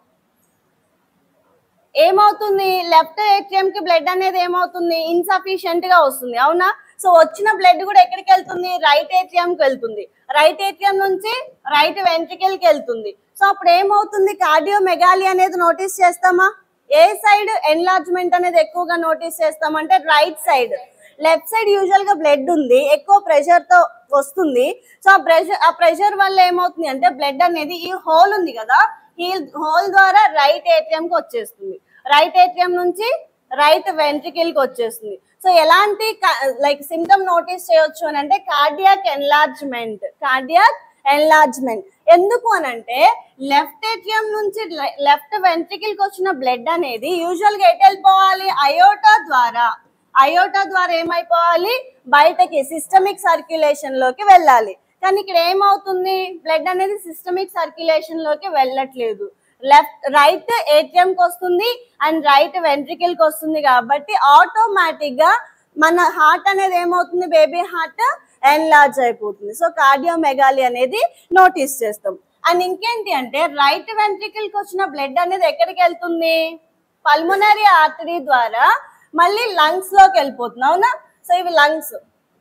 ఏమవుతుంది లెఫ్ట్ ఏటీఎం కి బ్లడ్ అనేది ఏమవుతుంది ఇన్సఫిషియెంట్ గా వస్తుంది అవునా సో వచ్చిన బ్లడ్ కూడా ఎక్కడికి వెళ్తుంది రైట్ ఏటీఎం కి వెళ్తుంది రైట్ ఏటీఎం నుంచి రైట్ వెంట్రికల్ కి వెళ్తుంది సో అప్పుడు ఏమవుతుంది కార్డియో మెగాలి అనేది నోటీస్ చేస్తామా ఏ సైడ్ ఎన్లార్జ్మెంట్ అనేది ఎక్కువగా నోటీస్ చేస్తామంటే right side left side usual గా బ్లడ్ ఉంది ఎక్కువ ప్రెషర్ తో వస్తుంది సో ఆ ప్రెషర్ ఆ ప్రెషర్ వల్ల ఏమవుతుంది అంటే బ్లడ్ అనేది ఈ హోల్ ఉంది కదా ఈ హోల్ ద్వారా రైట్ ఏటీఎం కి వచ్చేస్తుంది రైట్ ఏటీఎం నుంచి రైట్ వెంట్రికిల్ కి వచ్చేస్తుంది సో ఎలాంటి లైక్ సిమ్టమ్ నోటీస్ చేయొచ్చు అని అంటే కార్డియాక్ ఎన్లార్జ్మెంట్ కార్డియాక్ ఎన్లార్జ్మెంట్ ఎందుకు అని అంటే లెఫ్ట్ ఏటీఎం నుంచి లెఫ్ట్ వెంట్రికిల్ కి వచ్చిన బ్లడ్ అనేది యూజువల్ గా ఎటు వెళ్ళిపోవాలి అయోటా ద్వారా అయోటా ద్వారా ఏమైపోవాలి బయటకి సిస్టమిక్ సర్క్యులేషన్ లోకి వెళ్ళాలి కానీ ఇక్కడ ఏమవుతుంది బ్లడ్ అనేది సిస్టమిక్ సర్క్యులేషన్ లోకి వెళ్ళట్లేదు లెఫ్ట్ రైట్ ఏటీఎం కి వస్తుంది అండ్ రైట్ వెంట్రికల్ కి వస్తుంది కాబట్టి ఆటోమేటిక్ గా మన హార్ట్ అనేది ఏమవుతుంది బేబీ హార్ట్ ఎన్లార్జ్ అయిపోతుంది సో కార్డియోమెగాలి అనేది నోటీస్ చేస్తాం అండ్ ఇంకేంటి అంటే రైట్ వెంట్రికల్ కి వచ్చిన బ్లడ్ అనేది ఎక్కడికి వెళ్తుంది పల్మొనరీ ఆర్టరీ ద్వారా మళ్ళీ లంగ్స్ లోకి వెళ్ళిపోతుంది అవునా సో ఇవి లంగ్స్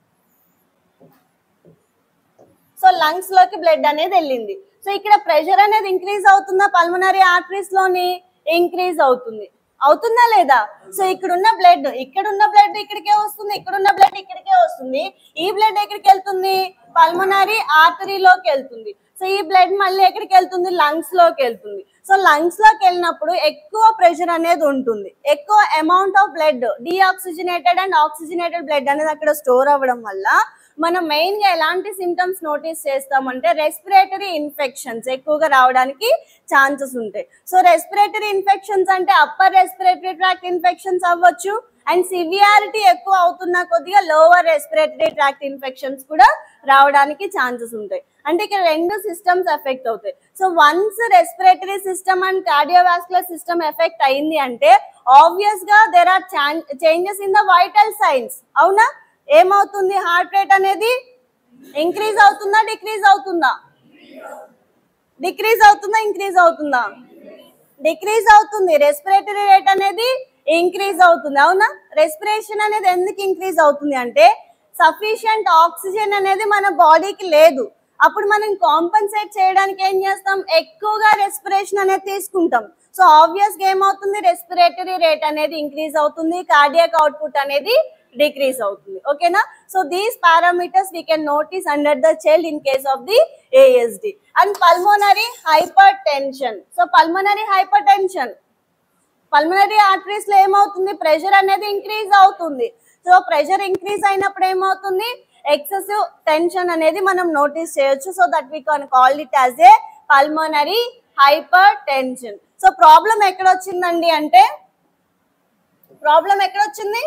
సో లంగ్స్ లోకి బ్లడ్ అనేది వెళ్ళింది సో ఇక్కడ ప్రెషర్ అనేది ఇంక్రీజ్ అవుతుందా పల్మనరీ ఆర్టరీస్ లోని ఇంక్రీజ్ అవుతుంది అవుతుందా లేదా సో ఇక్కడ ఉన్న బ్లడ్ ఇక్కడ ఉన్న బ్లడ్ ఇక్కడికే వస్తుంది ఇక్కడ ఉన్న బ్లడ్ ఇక్కడికే వస్తుంది ఈ బ్లడ్ ఎక్కడికి వెళ్తుంది పల్మనరీ ఆర్టరీలోకి వెళ్తుంది సో ఈ బ్లడ్ మళ్ళీ ఎక్కడికి వెళ్తుంది లంగ్స్ లోకి వెళ్తుంది సో లంగ్స్ లోకి వెళ్ళినప్పుడు ఎక్కువ ప్రెషర్ అనేది ఉంటుంది ఎక్కువ amount of blood deoxygenated and oxygenated blood అనేది అక్కడ స్టోర్ అవ్వడం వల్ల మనం మెయిన్ గా ఎలాంటి సిమ్టమ్స్ నోటీస్ చేస్తామంటే రెస్పిరేటరీ ఇన్ఫెక్షన్స్ ఎక్కువగా రావడానికి ఛాన్సెస్ ఉంటాయి సో రెస్పిరేటరీ ఇన్ఫెక్షన్స్ అంటే అప్పర్ రెస్పిరేటరీ ట్రాక్ట్ ఇన్ఫెక్షన్స్ అవ్వచ్చు అండ్ సివియారిటీ ఎక్కువ అవుతున్న కొద్దిగా లోవర్ రెస్పిరేటరీ ట్రాక్ట్ ఇన్ఫెక్షన్స్ కూడా రావడానికి ఛాన్సెస్ ఉంటాయి అంటే ఇక్కడ రెండు సిస్టమ్స్ ఎఫెక్ట్ అవుతాయి so once respiratory system and cardiovascular system effect అయింది అంటే ఆబ్వియస్ గా there are changes in the vital signs అవునా ఏమవుతుంది హార్ట్ రేట్ అనేది ఇంక్రీజ్ అవుతుందా డిక్రీజ్ అవుతుందా డిక్రీజ్ అవుతుందా ఇంక్రీజ్ అవుతుందా డిక్రీజ్ అవుతుంది రెస్పిరేటరీ రేట్ అనేది ఇంక్రీజ్ అవుతుంది అవునా రెస్పిరేషన్ అనేది ఎందుకు ఇంక్రీజ్ అవుతుంది అంటే సఫిషియంట్ ఆక్సిజన్ అనేది మన బాడీకి లేదు అప్పుడు మనం కాంపన్సేట్ చేయడానికి ఏం చేస్తాం ఎక్కువగా రెస్పిరేషన్ అనేది తీసుకుంటాం సో ఆబ్వియస్ గా ఏమవుతుంది రెస్పిరేటరీ రేట్ అనేది ఇంక్రీజ్ అవుతుంది కార్డియాక్ అవుట్పుట్ అనేది డిక్రీజ్ అవుతుంది ఓకేనా so these parameters we can notice under the child in case of the ASD and pulmonary hypertension so pulmonary hypertension pulmonary arteries లో ఏమవుతుంది pressure అనేది increase అవుతుంది so pressure increase అయినప్పుడు ఏమవుతుంది excessive tension అనేది మనం notice చేయొచ్చు so that we can call it as a pulmonary hypertension so problem ఎక్కడ వచ్చిందండి అంటే ప్రాబ్లం ఎక్కడ వచ్చింది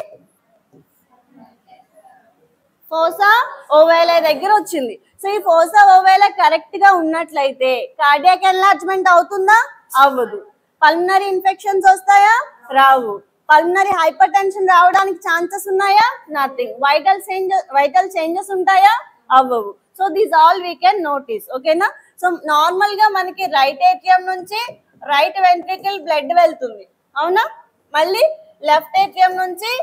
ఫోసా ఓవేలా దగ్గర వచ్చింది సో ఈ ఫోసా ఓవేలా కరెక్ట్ గా ఉన్నట్లయితే కార్డియాక్ ఎన్లార్జ్మెంట్ అవుతుందా అవ్వదు పల్మనరీ ఇన్ఫెక్షన్స్ వస్తాయా రావు పల్మనరీ హైపర్ టెన్షన్ రావడానికి ఛాన్సెస్ ఉన్నాయా nothing vital changes vital changes ఉంటాయా అవ్వవు so these all we can notice ఓకేనా సో నార్మల్ గా మనకి రైట్ ఏటీఎం నుంచి రైట్ వెంట్రికల్ బ్లడ్ వెళ్తుంది అవునా మళ్ళీ లెఫ్ట్ ఏట్రియం నుంచి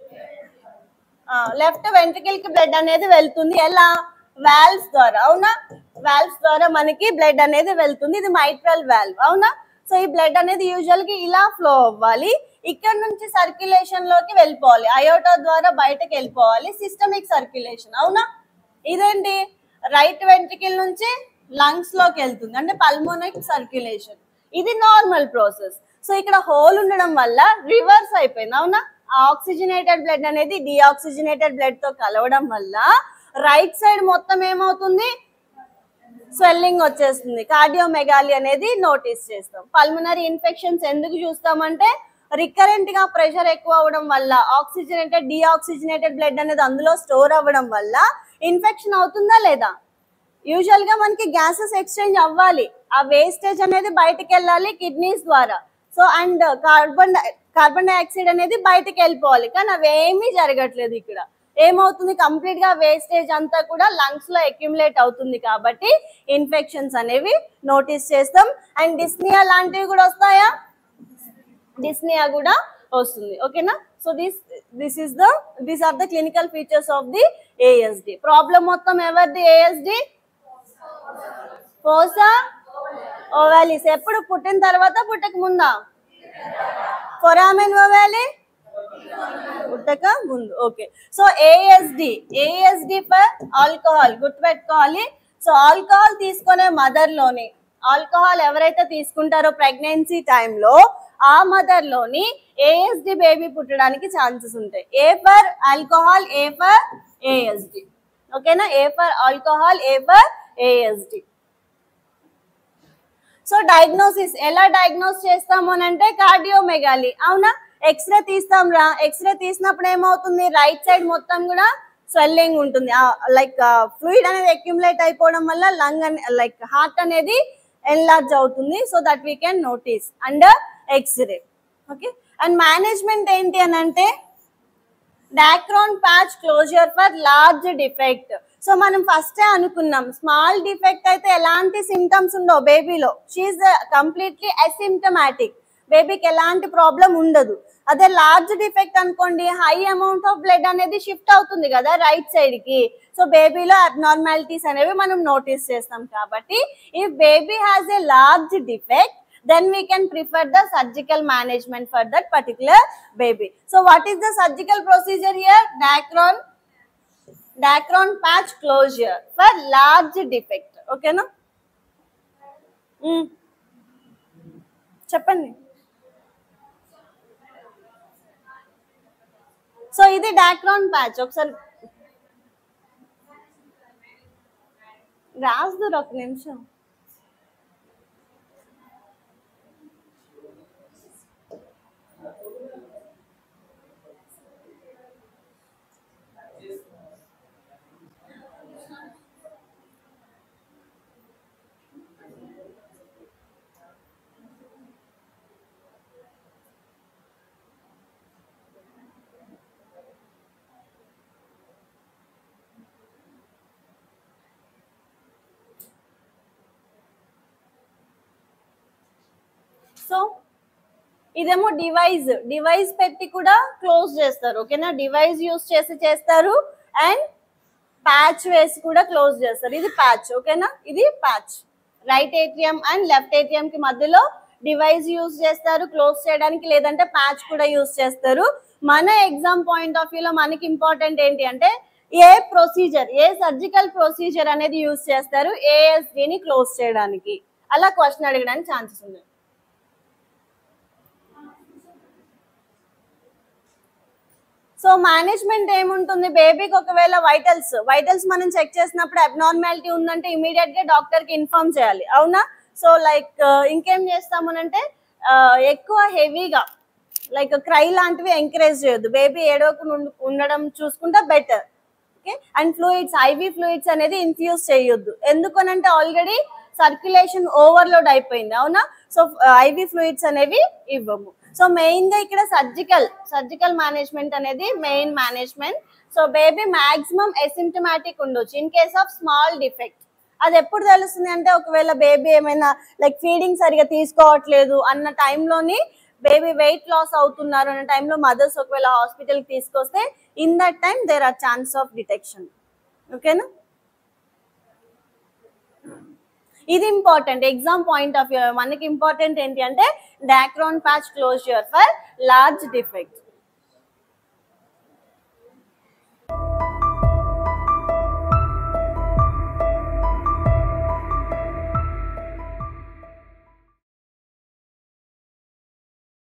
లెఫ్ట్ వెంట్రికల్ కి బ్లడ్ అనేది వెళ్తుంది ఎలా వాల్వ్స్ ద్వారా అవునా వాల్వ్స్ ద్వారా మనకి బ్లడ్ అనేది వెళ్తుంది ఇది మైట్రల్ వాల్వ్ అవునా సో ఈ బ్లడ్ అనేది యూజువల్ గా ఇలా ఫ్లో అవ్వాలి ఇక్కడ నుంచి సర్క్యులేషన్ లోకి వెళ్ళిపోవాలి అయోటా ద్వారా బయటకు వెళ్ళిపోవాలి సిస్టమిక్ సర్క్యులేషన్ అవునా ఇదేంటి రైట్ వెంట్రికల్ నుంచి లంగ్స్ లోకి వెళ్తుంది అంటే పల్మోనిక్ సర్క్యులేషన్ ఇది నార్మల్ ప్రాసెస్ సో ఇక్కడ హోల్ ఉండడం వల్ల రివర్స్ అయిపోయింది అవునా ఆక్సిజనేటెడ్ బ్లడ్ అనేది డిఆక్సిజనేటెడ్ బ్లడ్ తో కలవడం వల్ల రైట్ సైడ్ మొత్తం ఏమవుతుంది స్వెల్లింగ్ వచ్చేస్తుంది కార్డియోమెగాలి అనేది నోటీస్ చేస్తాం పల్మనరీ ఇన్ఫెక్షన్స్ ఎందుకు చూస్తామంటే రికరెంట్ గా ప్రెషర్ ఎక్కువ అవ్వడం వల్ల ఆక్సిజనేటెడ్ డిఆక్సిజనేటెడ్ బ్లడ్ అనేది అందులో స్టోర్ అవ్వడం వల్ల ఇన్ఫెక్షన్ అవుతుందా లేదా యూజువల్ గా మనకి గ్యాసెస్ ఎక్స్చేంజ్ అవ్వాలి ఆ వేస్టేజ్ అనేది బయటకు వెళ్ళాలి కిడ్నీస్ ద్వారా so and carbon carbon dioxide అనేది బయటకు వెళ్ళిపోవాలి కానీ అవేమీ జరగట్లేదు ఇక్కడ ఏమవుతుంది కంప్లీట్ గా వేస్టేజ్ అంతా కూడా లంగ్స్ లో అక్యుములేట్ అవుతుంది కాబట్టి ఇన్ఫెక్షన్స్ అనేవి నోటీస్ చేస్తాం అండ్ డిస్నియా లాంటివి కూడా వస్తాయా డిస్నియా కూడా వస్తుంది ఓకేనా so this this is the these are the clinical features of the ASD problem మొత్తం ఎవరిది ఏఎస్డి ఫోసా ఓవాలిస్ ఎప్పుడు పుట్టిన తర్వాత పుట్టక ముందా ఫొరామెన్ ఓవాలి పుట్టక ముందు okay so ASD ASD for alcohol గుర్తుపెట్టుకోవాలి సో ఆల్కహాల్ తీసుకునే మదర్ లోని ఆల్కహాల్ ఎవరైతే తీసుకుంటారో ప్రెగ్నెన్సీ టైంలో ఆ మదర్ లోని ఏఎస్డి బేబీ పుట్టడానికి ఛాన్సెస్ ఉంటాయి A for alcohol A for ASD ఓకేనా A for alcohol A for ASD so diagnosis ఎలా డయాగ్నోస్ చేస్తాము అని అంటే కార్డియోమెగాలి అవునా ఎక్స్రే తీస్తాం రా ఎక్స్రే తీసినప్పుడు ఏమవుతుంది రైట్ సైడ్ మొత్తం కూడా స్వెల్లింగ్ ఉంటుంది లైక్ ఫ్లూయిడ్ అనేది అక్యుములేట్ అయిపోవడం వల్ల లంగ్ లైక్ హార్ట్ అనేది ఎన్లార్జ్ అవుతుంది so that we can notice under X ray okay and management ఏంటి అని అంటే Dacron patch closure for large defect so మనం ఫస్టే అనుకున్నాం స్మాల్ డిఫెక్ట్ అయితే ఎలాంటి సిమ్టమ్స్ ఉండవు బేబీలో షీఈ్ కంప్లీట్లీ అసిమ్టమాటిక్ బేబీకి ఎలాంటి ప్రాబ్లం ఉండదు అదే లార్జ్ డిఫెక్ట్ అనుకోండి హై అమౌంట్ ఆఫ్ బ్లడ్ అనేది షిఫ్ట్ అవుతుంది కదా రైట్ సైడ్ కి సో బేబీలో అబ్నార్మాలిటీస్ అనేవి మనం నోటీస్ చేస్తాం కాబట్టి if baby has a large defect then we can prefer the surgical management for that particular baby. So what is the surgical procedure here? Dacron, Dacron patch closure for large defect. Okay no? Mm. చెప్పండి so ఇది Dacron patch ఒకసారి రాజుదురు ఒక నిమిషం so ఇదేమో device device పెట్టి కూడా close చేస్తారు ఓకేనా డివైస్ యూస్ చేసి చేస్తారు అండ్ ప్యాచ్ వేసి కూడా క్లోజ్ చేస్తారు ఇది ప్యాచ్ ఓకేనా ఇది patch right atrium and left atrium కి మధ్యలో డివైస్ యూస్ చేస్తారు క్లోజ్ చేయడానికి లేదంటే ప్యాచ్ కూడా యూస్ చేస్తారు మన ఎగ్జామ్ పాయింట్ ఆఫ్ వ్యూలో మనకి ఇంపార్టెంట్ ఏంటి అంటే a procedure a surgical procedure అనేది యూస్ చేస్తారు ఏఎస్డిని క్లోజ్ చేయడానికి అలా క్వశ్చన్ అడగడానికి ఛాన్సెస్ ఉన్నాయి సో మేనేజ్మెంట్ ఏముంటుంది బేబీకి ఒకవేళ వైటల్స్ వైటల్స్ మనం చెక్ చేసినప్పుడు అబ్నార్మాలిటీ ఉందంటే ఇమీడియట్ గా డాక్టర్ కి ఇన్ఫార్మ్ చేయాలి అవునా సో లైక్ ఇంకేం చేస్తామనంటే ఆ, ఎక్కువ హెవీగా లైక్ క్రై లాంటివి ఎంకరేజ్ చేయొద్దు బేబీ ఏడవకుండా ఉండ- ఉండడం చూసుకుంటే better okay and fluids IV fluids అనేది ఇన్ఫ్యూజ్ చేయొద్దు ఎందుకనంటే ఆల్రెడీ సర్క్యులేషన్ ఓవర్లోడ్ అయిపోయింది అవునా సో ఐవి ఫ్లూయిడ్స్ అనేవి ఇవ్వము సో మెయిన్ గా ఇక్కడ సర్జికల్ సర్జికల్ మేనేజ్మెంట్ అనేది main management so baby maximum asymptomatic ఉండొచ్చు in case of small defect అది ఎప్పుడు తెలుస్తుంది అంటే ఒకవేళ బేబీ ఏమైనా లైక్ ఫీడింగ్ సరిగా తీసుకోవట్లేదు అన్న టైంలోని బేబీ వెయిట్ లాస్ అవుతున్నారు అనే టైంలో మదర్స్ ఒకవేళ హాస్పిటల్కి తీసుకొస్తే in that time there are chance of detection ఓకేనా ఇది important exam point of view మనకి ఇంపార్టెంట్ ఏంటి అంటే Dacron patch closure for large defect